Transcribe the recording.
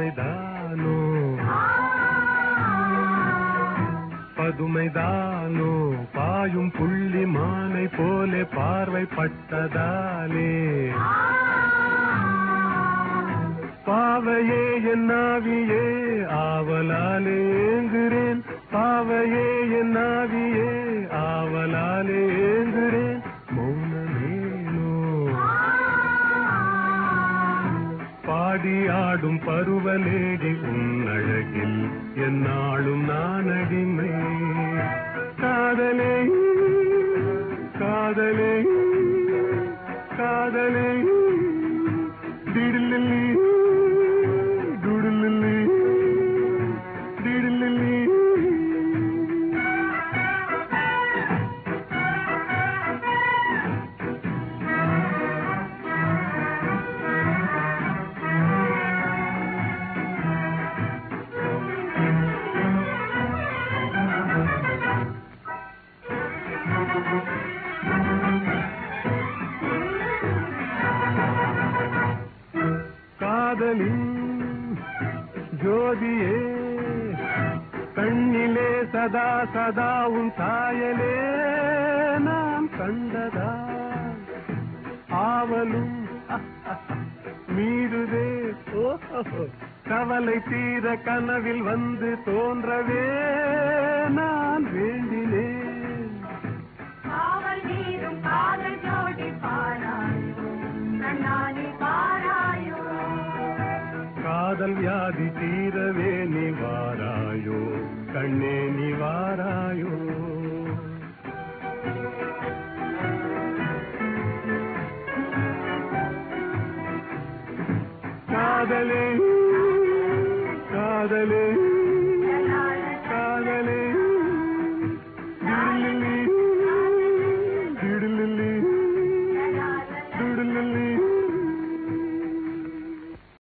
பதுமைதானோ பதுமைதானோ பாயும் புள்ளி மானை போலே பார்வை பட்டதாலே பாவையே என் நாவியே ஆவலாலே ஏங்குறேன் பாவையே என் நாவியே ஆவலாலே ஏங்குறேன் மௌனமேனோ பாடி ஆடும் பருவலேடி உன்னழகில் என்னாலும் நான் அடிமை காதலே காதலே காதலே டிடிலில்லி டுடிலில்லி டிடிலில்லி காதலின் ஜோதியே கண்ணிலே சதா சதா உன் சாயலே நான் கண்டதா ஆவலும் மீறுதே ஓஹோ கவலை தீர கனவில் வந்து தோன்றவே நான் வேண்டினேன் காவல் நீரும் காதல் ஜோடி பாராயோ கண்ணாடி பாராயோ காதல் வியாதி தீரவே நீ வாராயோ கண்ணே நீ வாராயோ காதலே காதலே